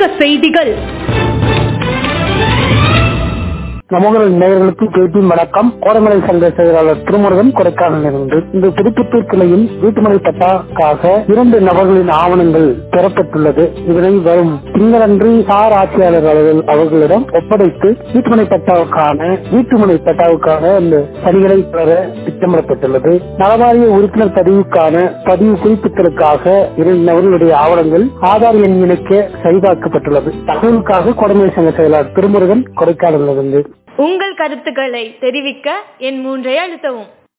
செய்திகள் சமூக நேயர்களுக்கு கேட்டி வணக்கம் கோடமலை சங்க செயலாளர் திருமுருகன் கொடைக்கானலிருந்து இந்த திருப்பத்தூர் கிளையில் வீட்டுமனை பட்டாக்காக இரண்டு நபர்களின் ஆவணங்கள் பெறப்பட்டுள்ளது இதனை வரும் திங்களன்று சார் ஆட்சியாளர் அவர்கள் அவர்களிடம் ஒப்படைத்து வீட்டுமனை பட்டாவுக்கான வீட்டுமனை பட்டாவுக்கான அந்த பணிகளை பெற திட்டமிடப்பட்டுள்ளது நலவாரிய உறுப்பினர் பதிவுக்கான பதிவு குறிப்பிட்டதற்காக இரண்டு நபர்களுடைய ஆவணங்கள் ஆதார் எண் இணைக்க சரிபார்க்கப்பட்டுள்ளது தகவலுக்காக கோடமலை சங்க செயலாளர் திருமுருகன் கொடைக்கானலிருந்து உங்கள் கருத்துக்களை தெரிவிக்க என் மூன்றை அழுத்தவும்